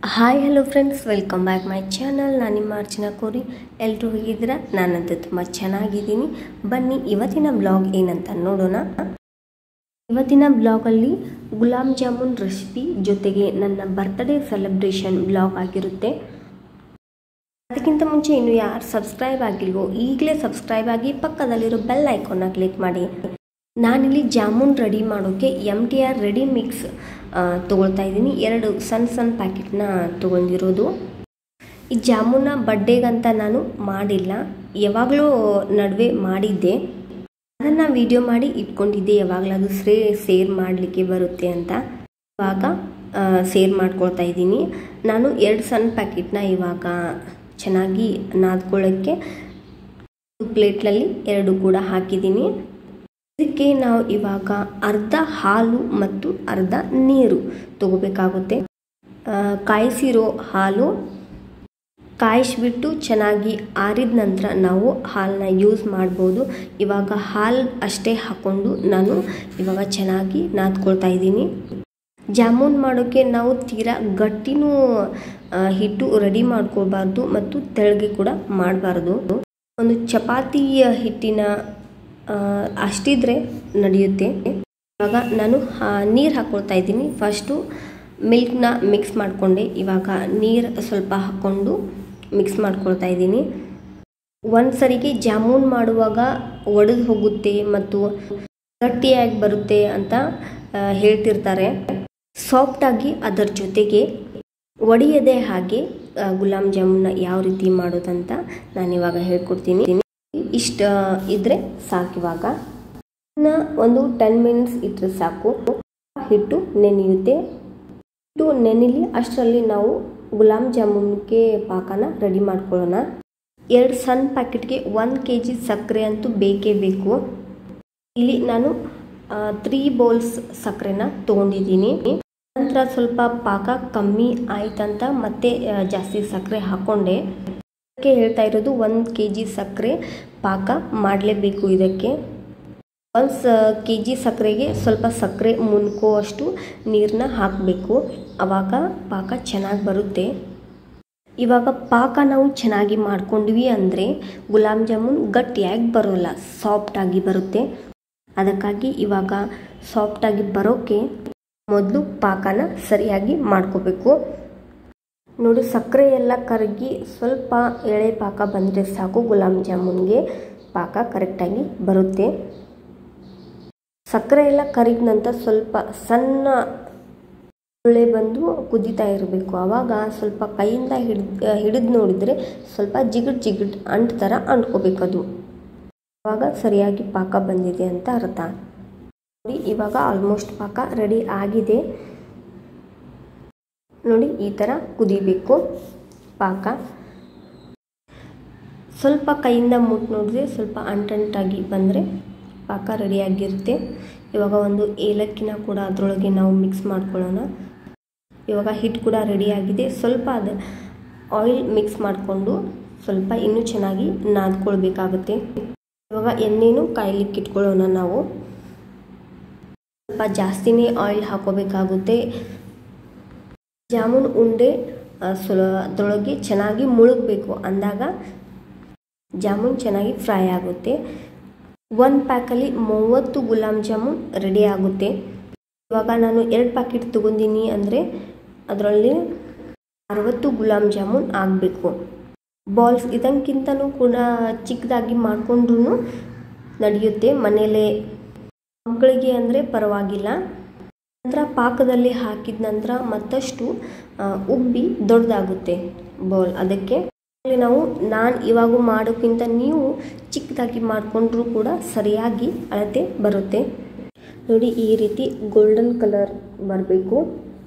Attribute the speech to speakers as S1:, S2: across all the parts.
S1: hi hello friends welcome back my channel ನಾನು ನಿಮ್ಮ ಅರ್ಚನಾ ಕೋರಿ ಎಲ್ಲರೂ ಹೇಗಿದ್ದೀರಾ ನಾನಂತೂ ತುಂಬ ಚೆನ್ನಾಗಿದ್ದೀನಿ ಬನ್ನಿ ಇವತ್ತಿನ ಬ್ಲಾಗ್ ಏನಂತ ನೋಡೋಣ ಇವತ್ತಿನ ಬ್ಲಾಗಲ್ಲಿ ಗುಲಾಬ್ ಜಾಮೂನ್ ರೆಸಿಪಿ ಜೊತೆಗೆ ನನ್ನ ಬರ್ತ್ಡೇ ಸೆಲೆಬ್ರೇಷನ್ ಬ್ಲಾಗ್ ಆಗಿರುತ್ತೆ ಅದಕ್ಕಿಂತ ಮುಂಚೆ ಇನ್ನು ಯಾರು ಸಬ್ಸ್ಕ್ರೈಬ್ ಆಗಿಲ್ವೋ ಈಗಲೇ ಸಬ್ಸ್ಕ್ರೈಬ್ ಆಗಿ ಪಕ್ಕದಲ್ಲಿರೋ ಬೆಲ್ ಐಕಾನ್ನ ಕ್ಲಿಕ್ ಮಾಡಿ ನಾನಿಲ್ಲಿ ಜಾಮೂನ್ ರೆಡಿ ಮಾಡೋಕ್ಕೆ ಎಮ್ ಟಿ ಆರ್ ರೆಡಿ ಮಿಕ್ಸ್ ತೊಗೊಳ್ತಾ ಇದ್ದೀನಿ ಎರಡು ಸಣ್ಣ ಸಣ್ಣ ಪ್ಯಾಕೆಟ್ನ ತೊಗೊಂಡಿರೋದು ಈ ಜಾಮೂನ ಬಡ್ಡೆಗಂತ ನಾನು ಮಾಡಿಲ್ಲ ಯಾವಾಗಲೂ ನಡುವೆ ಮಾಡಿದ್ದೆ ಅದನ್ನು ವಿಡಿಯೋ ಮಾಡಿ ಇಟ್ಕೊಂಡಿದ್ದೆ ಯಾವಾಗಲಾದ್ರೂ ಸೇ ಸೇರ್ ಮಾಡಲಿಕ್ಕೆ ಬರುತ್ತೆ ಅಂತ ಇವಾಗ ಸೇರ್ ಮಾಡ್ಕೊಳ್ತಾ ಇದ್ದೀನಿ ನಾನು ಎರಡು ಸಣ್ಣ ಪ್ಯಾಕೆಟ್ನ ಇವಾಗ ಚೆನ್ನಾಗಿ ನಾದ್ಕೊಳ್ಳೋಕ್ಕೆ ಪ್ಲೇಟ್ನಲ್ಲಿ ಎರಡು ಕೂಡ ಹಾಕಿದ್ದೀನಿ ಇದಕ್ಕೆ ನಾವು ಇವಾಗ ಅರ್ಧ ಹಾಲು ಮತ್ತು ಅರ್ಧ ನೀರು ತಗೋಬೇಕಾಗುತ್ತೆ ಕಾಯಿಸಿರೋ ಹಾಲು ಕಾಯಿಸ್ಬಿಟ್ಟು ಚೆನ್ನಾಗಿ ಆರಿದ ನಂತರ ನಾವು ಹಾಲನ್ನ ಯೂಸ್ ಮಾಡ್ಬೋದು ಇವಾಗ ಹಾಲು ಅಷ್ಟೇ ಹಾಕ್ಕೊಂಡು ನಾನು ಇವಾಗ ಚೆನ್ನಾಗಿ ನಾದ್ಕೊಳ್ತಾ ಇದ್ದೀನಿ ಜಾಮೂನ್ ಮಾಡೋಕ್ಕೆ ನಾವು ತೀರಾ ಗಟ್ಟಿನೂ ಹಿಟ್ಟು ರೆಡಿ ಮಾಡ್ಕೊಳ್ಬಾರ್ದು ಮತ್ತು ತೆಳಗೆ ಕೂಡ ಮಾಡಬಾರ್ದು ಒಂದು ಚಪಾತಿ ಹಿಟ್ಟಿನ ಅಷ್ಟಿದ್ರೆ ನಡೆಯುತ್ತೆ ಇವಾಗ ನಾನು ನೀರು ಹಾಕ್ಕೊಳ್ತಾ ಇದ್ದೀನಿ ಫಸ್ಟು ಮಿಲ್ಕ್ನ ಮಿಕ್ಸ್ ಮಾಡಿಕೊಂಡೆ ಇವಾಗ ನೀರು ಸ್ವಲ್ಪ ಹಾಕ್ಕೊಂಡು ಮಿಕ್ಸ್ ಮಾಡ್ಕೊಳ್ತಾ ಇದ್ದೀನಿ ಒಂದು ಸರಿಗೆ ಜಾಮೂನ್ ಮಾಡುವಾಗ ಒಡೆದು ಹೋಗುತ್ತೆ ಮತ್ತು ಗಟ್ಟಿಯಾಗಿ ಬರುತ್ತೆ ಅಂತ ಹೇಳ್ತಿರ್ತಾರೆ ಸಾಫ್ಟಾಗಿ ಅದರ ಜೊತೆಗೆ ಒಡೆಯದೆ ಹಾಗೆ ಗುಲಾಬ್ ಜಾಮೂನ ಯಾವ ರೀತಿ ಮಾಡೋದಂತ ನಾನಿವಾಗ ಹೇಳ್ಕೊಡ್ತೀನಿ ಇಷ್ಟ ಇದ್ರೆ ಸಾಕು ಇವಾಗ ಒಂದು ಟೆನ್ ಮಿನಿಟ್ಸ್ ಇಟ್ಟರೆ ಸಾಕು ಹಿಟ್ಟು ನೆನೆಯುತ್ತೆ ಹಿಟ್ಟು ನೆನೆಲಿ ಅಷ್ಟರಲ್ಲಿ ನಾವು ಗುಲಾಬ್ ಜಾಮೂನ್ಗೆ ಪಾಕನ ರೆಡಿ ಮಾಡ್ಕೊಳ್ಳೋಣ ಎರಡು ಸಣ್ಣ ಪ್ಯಾಕೆಟ್ಗೆ ಒಂದು ಕೆ ಜಿ ಸಕ್ಕರೆ ಅಂತೂ ಬೇಕೇ ಬೇಕು ಇಲ್ಲಿ ನಾನು ತ್ರೀ ಬೌಲ್ಸ್ ಸಕ್ಕರೆನ ತೊಗೊಂಡಿದ್ದೀನಿ ನಂತರ ಸ್ವಲ್ಪ ಪಾಕ ಕಮ್ಮಿ ಆಯ್ತಂತ ಮತ್ತೆ ಜಾಸ್ತಿ ಸಕ್ಕರೆ ಹಾಕ್ಕೊಂಡೆ ಇದಕ್ಕೆ ಹೇಳ್ತಾ ಇರೋದು ಒಂದು ಕೆ ಜಿ ಸಕ್ಕರೆ ಪಾಕ ಮಾಡಲೇಬೇಕು ಇದಕ್ಕೆ ಒಂದು ಸ ಕೆ ಜಿ ಸಕ್ಕರೆಗೆ ಸ್ವಲ್ಪ ಸಕ್ಕರೆ ಮುನ್ಕೋ ಅಷ್ಟು ನೀರನ್ನ ಹಾಕಬೇಕು ಆವಾಗ ಪಾಕ ಚೆನ್ನಾಗಿ ಬರುತ್ತೆ ಇವಾಗ ಪಾಕ ನಾವು ಚೆನ್ನಾಗಿ ಮಾಡ್ಕೊಂಡ್ವಿ ಅಂದರೆ ಗುಲಾಬ್ ಜಾಮೂನ್ ಗಟ್ಟಿಯಾಗಿ ಬರೋಲ್ಲ ಸಾಫ್ಟಾಗಿ ಬರುತ್ತೆ ಅದಕ್ಕಾಗಿ ಇವಾಗ ಸಾಫ್ಟಾಗಿ ಬರೋಕ್ಕೆ ಮೊದಲು ಪಾಕನ ಸರಿಯಾಗಿ ಮಾಡ್ಕೋಬೇಕು ನೋಡಿ ಸಕ್ಕರೆ ಎಲ್ಲ ಕರಗಿ ಸ್ವಲ್ಪ ಎಳೆ ಪಾಕ ಬಂದರೆ ಸಾಕು ಗುಲಾಬ್ ಜಾಮೂನ್ಗೆ ಪಾಕ ಕರೆಕ್ಟಾಗಿ ಬರುತ್ತೆ ಸಕ್ಕರೆ ಎಲ್ಲ ಕರಗಿದ ನಂತರ ಸ್ವಲ್ಪ ಸಣ್ಣ ಒಳ್ಳೆ ಬಂದು ಕುದೀತಾ ಇರಬೇಕು ಆವಾಗ ಸ್ವಲ್ಪ ಕೈಯಿಂದ ಹಿಡಿದು ಹಿಡಿದು ನೋಡಿದರೆ ಸ್ವಲ್ಪ ಜಿಗಿಟ್ ಜಿಗಿಟ್ ಅಂಟ್ ಥರ ಅಂಟ್ಕೋಬೇಕದು ಆವಾಗ ಸರಿಯಾಗಿ ಪಾಕ ಬಂದಿದೆ ಅಂತ ಅರ್ಥ ನೋಡಿ ಇವಾಗ ಆಲ್ಮೋಸ್ಟ್ ಪಾಕ ರೆಡಿ ಆಗಿದೆ ನೋಡಿ ಈ ಥರ ಕುದಿಬೇಕು ಪಾಕ ಸ್ವಲ್ಪ ಕೈಯಿಂದ ಮುಟ್ಟು ನೋಡಿದ್ರೆ ಸ್ವಲ್ಪ ಅಂಟಂಟಾಗಿ ಬಂದರೆ ಪಾಕ ರೆಡಿಯಾಗಿರುತ್ತೆ ಇವಾಗ ಒಂದು ಏಲಕ್ಕಿನ ಕೂಡ ಅದರೊಳಗೆ ನಾವು ಮಿಕ್ಸ್ ಮಾಡ್ಕೊಳ್ಳೋಣ ಇವಾಗ ಹಿಟ್ಟು ಕೂಡ ರೆಡಿಯಾಗಿದೆ ಸ್ವಲ್ಪ ಅದು ಆಯಿಲ್ ಮಿಕ್ಸ್ ಮಾಡಿಕೊಂಡು ಸ್ವಲ್ಪ ಇನ್ನೂ ಚೆನ್ನಾಗಿ ನಾದ್ಕೊಳ್ಬೇಕಾಗುತ್ತೆ ಇವಾಗ ಎಣ್ಣೆನೂ ಕಾಯ್ಲಿಕ್ಕೆ ಇಟ್ಕೊಳ್ಳೋಣ ನಾವು ಸ್ವಲ್ಪ ಜಾಸ್ತಿನೇ ಆಯಿಲ್ ಹಾಕೋಬೇಕಾಗುತ್ತೆ ಜಾಮೂನ್ ಉಂಡೆ ಸ್ವ ಅದರೊಳಗೆ ಚೆನ್ನಾಗಿ ಮುಳುಗಬೇಕು ಅಂದಾಗ ಜಾಮೂನ್ ಚೆನ್ನಾಗಿ ಫ್ರೈ ಆಗುತ್ತೆ ಒಂದು ಪ್ಯಾಕಲ್ಲಿ ಮೂವತ್ತು ಗುಲಾಬ್ ಜಾಮೂನ್ ರೆಡಿ ಆಗುತ್ತೆ ಇವಾಗ ನಾನು ಎರಡು ಪ್ಯಾಕೆಟ್ ತೊಗೊಂಡಿನಿ ಅಂದರೆ ಅದರಲ್ಲಿ ಅರವತ್ತು ಗುಲಾಬ್ ಜಾಮೂನ್ ಆಗಬೇಕು ಬಾಲ್ಸ್ ಇದಕ್ಕಿಂತನೂ ಕೂಡ ಚಿಕ್ಕದಾಗಿ ಮಾಡಿಕೊಂಡ್ರೂ ನಡೆಯುತ್ತೆ ಮನೇಲೇ ಮಕ್ಕಳಿಗೆ ಅಂದರೆ ಪರವಾಗಿಲ್ಲ ನಂತರ ಪಾಕದಲ್ಲಿ ಹಾಕಿದ ನಂತರ ಮತ್ತಷ್ಟು ಉಬ್ಬಿ ದೊಡ್ಡದಾಗುತ್ತೆ ಬೌಲ್ ಅದಕ್ಕೆ ನಾವು ನಾನು ಇವಾಗ ಮಾಡೋಕ್ಕಿಂತ ನೀವು ಚಿಕ್ಕದಾಗಿ ಮಾಡಿಕೊಂಡ್ರೂ ಕೂಡ ಸರಿಯಾಗಿ ಅಳತೆ ಬರುತ್ತೆ ನೋಡಿ ಈ ರೀತಿ ಗೋಲ್ಡನ್ ಕಲರ್ ಬರಬೇಕು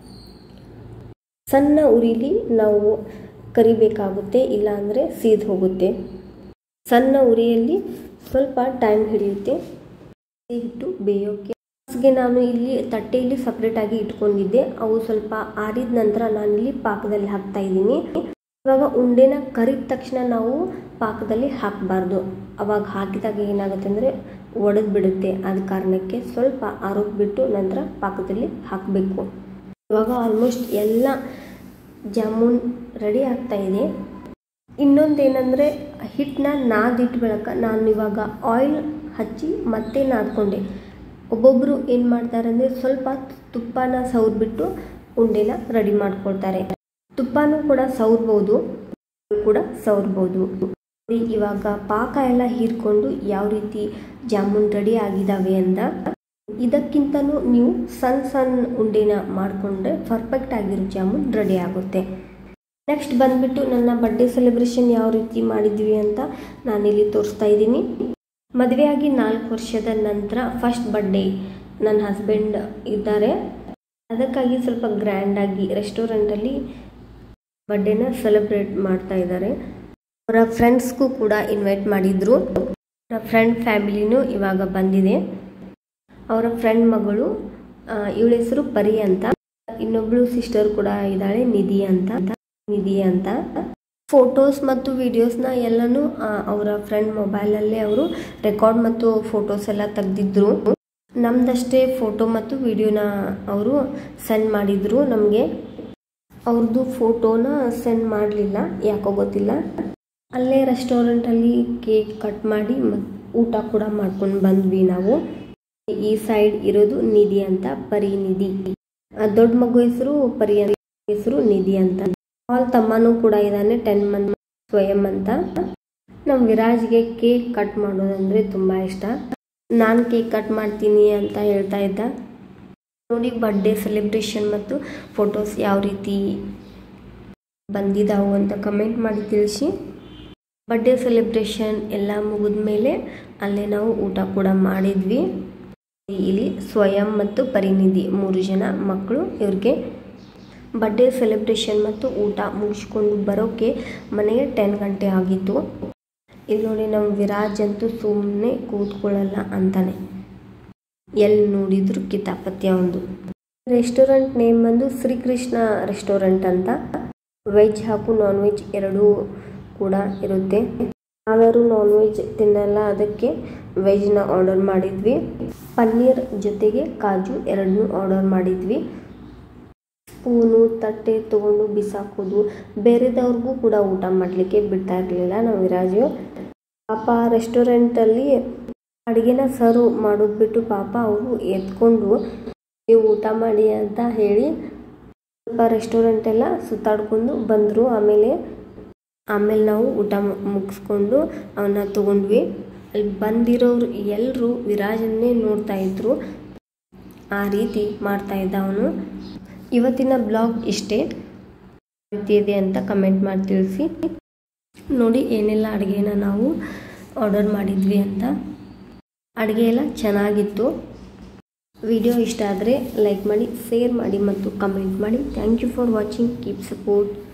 S1: ಸಣ್ಣ ಉರಿಲಿ ನಾವು ಕರಿಬೇಕಾಗುತ್ತೆ ಇಲ್ಲಾಂದರೆ ಸೀದ್ ಹೋಗುತ್ತೆ ಸಣ್ಣ ಉರಿಯಲ್ಲಿ ಸ್ವಲ್ಪ ಟೈಮ್ ಹಿಡಿಯುತ್ತೆ ಹಿಟ್ಟು ಬೇಯೋಕ್ಕೆ ಗೆ ನಾನು ಇಲ್ಲಿ ತಟ್ಟೆಯಲ್ಲಿ ಸಪ್ರೇಟಾಗಿ ಇಟ್ಕೊಂಡಿದ್ದೆ ಅವು ಸ್ವಲ್ಪ ಆರಿದ ನಂತರ ನಾನಿಲ್ಲಿ ಪಾಕದಲ್ಲಿ ಹಾಕ್ತಾ ಇದ್ದೀನಿ ಇವಾಗ ಉಂಡೆನ ಕರಿದ ತಕ್ಷಣ ನಾವು ಪಾಕದಲ್ಲಿ ಹಾಕಬಾರ್ದು ಅವಾಗ ಹಾಕಿದಾಗ ಏನಾಗುತ್ತೆ ಅಂದರೆ ಒಡೆದು ಬಿಡುತ್ತೆ ಆದ ಕಾರಣಕ್ಕೆ ಸ್ವಲ್ಪ ಆರೋಗ್ಬಿಟ್ಟು ನಂತರ ಪಾಕದಲ್ಲಿ ಹಾಕಬೇಕು ಇವಾಗ ಆಲ್ಮೋಸ್ಟ್ ಎಲ್ಲ ಜಾಮೂನ್ ರೆಡಿ ಆಗ್ತಾ ಇದೆ ಇನ್ನೊಂದೇನೆಂದರೆ ಹಿಟ್ಟನ್ನ ನಾದಿಟ್ಟು ಬೆಳಕ ನಾನು ಇವಾಗ ಆಯಿಲ್ ಹಚ್ಚಿ ಮತ್ತೆ ನಾದ್ಕೊಂಡೆ ಒಬ್ಬೊಬ್ಬರು ಏನು ಮಾಡ್ತಾರೆ ಅಂದರೆ ಸ್ವಲ್ಪ ತುಪ್ಪನ ಸವ್ರ್ಬಿಟ್ಟು ಉಂಡೆನ ರೆಡಿ ಮಾಡ್ಕೊಳ್ತಾರೆ ತುಪ್ಪನೂ ಕೂಡ ಸವ್ರ್ಬೋದು ಕೂಡ ಸವ್ರ್ಬೋದು ನೋಡಿ ಇವಾಗ ಪಾಕ ಎಲ್ಲ ಹೀರ್ಕೊಂಡು ಯಾವ ರೀತಿ ಜಾಮೂನ್ ರೆಡಿ ಆಗಿದ್ದಾವೆ ಅಂತ ಇದಕ್ಕಿಂತನೂ ನೀವು ಸಣ್ಣ ಸಣ್ಣ ಉಂಡೆನ ಮಾಡಿಕೊಂಡ್ರೆ ಪರ್ಫೆಕ್ಟ್ ಆಗಿರೋ ಜಾಮೂನ್ ರೆಡಿ ಆಗುತ್ತೆ ನೆಕ್ಸ್ಟ್ ಬಂದ್ಬಿಟ್ಟು ನನ್ನ ಬರ್ಡೇ ಸೆಲೆಬ್ರೇಷನ್ ಯಾವ ರೀತಿ ಮಾಡಿದ್ವಿ ಅಂತ ನಾನಿಲ್ಲಿ ತೋರಿಸ್ತಾ ಇದ್ದೀನಿ ಮದುವೆಯಾಗಿ ನಾಲ್ಕು ವರ್ಷದ ನಂತರ ಫಸ್ಟ್ ಬರ್ಡೇ ನನ್ನ ಹಸ್ಬೆಂಡ್ ಇದ್ದಾರೆ ಅದಕ್ಕಾಗಿ ಸ್ವಲ್ಪ ಗ್ರ್ಯಾಂಡಾಗಿ ರೆಸ್ಟೋರೆಂಟಲ್ಲಿ ಬರ್ಡೇನ ಸೆಲೆಬ್ರೇಟ್ ಮಾಡ್ತಾ ಇದ್ದಾರೆ ಅವರ ಫ್ರೆಂಡ್ಸ್ಗೂ ಕೂಡ ಇನ್ವೈಟ್ ಮಾಡಿದ್ರು ಅವರ ಫ್ರೆಂಡ್ ಫ್ಯಾಮಿಲಿನೂ ಇವಾಗ ಬಂದಿದೆ ಅವರ ಫ್ರೆಂಡ್ ಮಗಳು ಇವಳ ಹೆಸರು ಪರಿ ಅಂತ ಇನ್ನೊಬ್ಳು ಸಿಸ್ಟರ್ ಕೂಡ ಇದ್ದಾಳೆ ನಿಧಿ ಅಂತ ನಿಧಿ ಅಂತ ಫೋಟೋಸ್ ಮತ್ತು ವಿಡಿಯೋಸ್ನ ಎಲ್ಲನೂ ಅವರ ಫ್ರೆಂಡ್ ಮೊಬೈಲಲ್ಲೇ ಅವರು ರೆಕಾರ್ಡ್ ಮತ್ತು ಫೋಟೋಸ್ ಎಲ್ಲ ತೆಗ್ದಿದ್ರು ನಮ್ದಷ್ಟೇ ಫೋಟೋ ಮತ್ತು ವಿಡಿಯೋನ ಅವರು ಸೆಂಡ್ ಮಾಡಿದ್ರು ನಮಗೆ ಅವ್ರದ್ದು ಫೋಟೋನ ಸೆಂಡ್ ಮಾಡಲಿಲ್ಲ ಯಾಕೋ ಗೊತ್ತಿಲ್ಲ ಅಲ್ಲೇ ರೆಸ್ಟೋರೆಂಟಲ್ಲಿ ಕೇಕ್ ಕಟ್ ಮಾಡಿ ಮತ್ತು ಊಟ ಕೂಡ ಮಾಡ್ಕೊಂಡು ಬಂದ್ವಿ ನಾವು ಈ ಸೈಡ್ ಇರೋದು ನಿಧಿ ಅಂತ ಪರಿ ನಿಧಿ ದೊಡ್ಡ ಮಗು ಹೆಸರು ಪರಿ ಹೆಸರು ನಿಧಿ ಅಂತ ಆಲ್ ತಮ್ಮನೂ ಕೂಡ ಇದ್ದಾನೆ ಟೆನ್ ಮಂತ್ ಸ್ವಯಂ ಅಂತ ನಮ್ಮ ವಿರಾಜ್ಗೆ ಕೇಕ್ ಕಟ್ ಮಾಡೋದಂದ್ರೆ ತುಂಬ ಇಷ್ಟ ನಾನು ಕೇಕ್ ಕಟ್ ಮಾಡ್ತೀನಿ ಅಂತ ಹೇಳ್ತಾ ಇದ್ದ ನೋಡಿ ಬರ್ಡೇ ಸೆಲೆಬ್ರೇಷನ್ ಮತ್ತು ಫೋಟೋಸ್ ಯಾವ ರೀತಿ ಬಂದಿದ್ದಾವು ಅಂತ ಕಮೆಂಟ್ ಮಾಡಿ ತಿಳಿಸಿ ಬರ್ಡೇ ಸೆಲೆಬ್ರೇಷನ್ ಎಲ್ಲ ಮುಗಿದ ಮೇಲೆ ಅಲ್ಲೇ ನಾವು ಊಟ ಕೂಡ ಮಾಡಿದ್ವಿ ಇಲ್ಲಿ ಸ್ವಯಂ ಮತ್ತು ಪರಿನಿಧಿ ಮೂರು ಜನ ಮಕ್ಕಳು ಇವ್ರಿಗೆ ಬರ್ಡೇ ಸೆಲೆಬ್ರೇಷನ್ ಮತ್ತು ಊಟ ಮುಗಿಸ್ಕೊಂಡು ಬರೋಕ್ಕೆ ಮನೆಗೆ ಟೆನ್ ಗಂಟೆ ಆಗಿತ್ತು ಇಲ್ಲಿ ನೋಡಿ ನಮ್ಮ ವಿರಾಜ್ ಅಂತೂ ಸುಮ್ಮನೆ ಕೂತ್ಕೊಳ್ಳಲ್ಲ ಅಂತಾನೆ ಎಲ್ಲಿ ನೋಡಿದ್ರು ಕಿತಾಪತ್ಯ ಒಂದು ರೆಸ್ಟೋರೆಂಟ್ ನೇಮ್ ಬಂದು ಶ್ರೀಕೃಷ್ಣ ರೆಸ್ಟೋರೆಂಟ್ ಅಂತ ವೆಜ್ ಹಾಗೂ ನಾನ್ ವೆಜ್ ಎರಡೂ ಕೂಡ ಇರುತ್ತೆ ನಾವ್ಯಾರು ನಾನ್ ವೆಜ್ ತಿನ್ನಲ್ಲ ಅದಕ್ಕೆ ವೆಜ್ನ ಆರ್ಡರ್ ಮಾಡಿದ್ವಿ ಪನ್ನೀರ್ ಜೊತೆಗೆ ಕಾಜು ಎರಡನ್ನೂ ಆರ್ಡರ್ ಮಾಡಿದ್ವಿ ಸ್ಪೂನು ತಟ್ಟೆ ತೊಗೊಂಡು ಬಿಸಾಕೋದು ಬೇರೆದವ್ರಿಗೂ ಕೂಡ ಊಟ ಮಾಡಲಿಕ್ಕೆ ಬಿಡ್ತಾ ಇರಲಿಲ್ಲ ನಾವು ವಿರಾಜು ಪಾಪ ರೆಸ್ಟೋರೆಂಟಲ್ಲಿ ಅಡುಗೆನ ಸರ್ವ್ ಮಾಡೋದು ಬಿಟ್ಟು ಪಾಪ ಅವರು ಎತ್ಕೊಂಡು ನೀವು ಊಟ ಮಾಡಿ ಅಂತ ಹೇಳಿ ಸ್ವಲ್ಪ ರೆಸ್ಟೋರೆಂಟ್ ಎಲ್ಲ ಸುತ್ತಾಡ್ಕೊಂಡು ಬಂದರು ಆಮೇಲೆ ಆಮೇಲೆ ನಾವು ಊಟ ಮುಗಿಸ್ಕೊಂಡು ಅವನ್ನ ತೊಗೊಂಡ್ವಿ ಅಲ್ಲಿ ಬಂದಿರೋರು ಎಲ್ಲರೂ ವಿರಾಜನ್ನೇ ನೋಡ್ತಾ ಇದ್ರು ಆ ರೀತಿ ಮಾಡ್ತಾ ಇದ್ದ ಅವನು ಇವತ್ತಿನ ಬ್ಲಾಗ್ ಇಷ್ಟೇ ರೀತಿ ಇದೆ ಅಂತ ಕಮೆಂಟ್ ಮಾಡಿ ತಿಳಿಸಿ ನೋಡಿ ಏನೆಲ್ಲ ಅಡುಗೆನ ನಾವು ಆರ್ಡರ್ ಮಾಡಿದ್ವಿ ಅಂತ ಅಡುಗೆ ಎಲ್ಲ ಚೆನ್ನಾಗಿತ್ತು ವಿಡಿಯೋ ಇಷ್ಟ ಆದರೆ ಲೈಕ್ ಮಾಡಿ ಶೇರ್ ಮಾಡಿ ಮತ್ತು ಕಮೆಂಟ್ ಮಾಡಿ thank you for watching keep support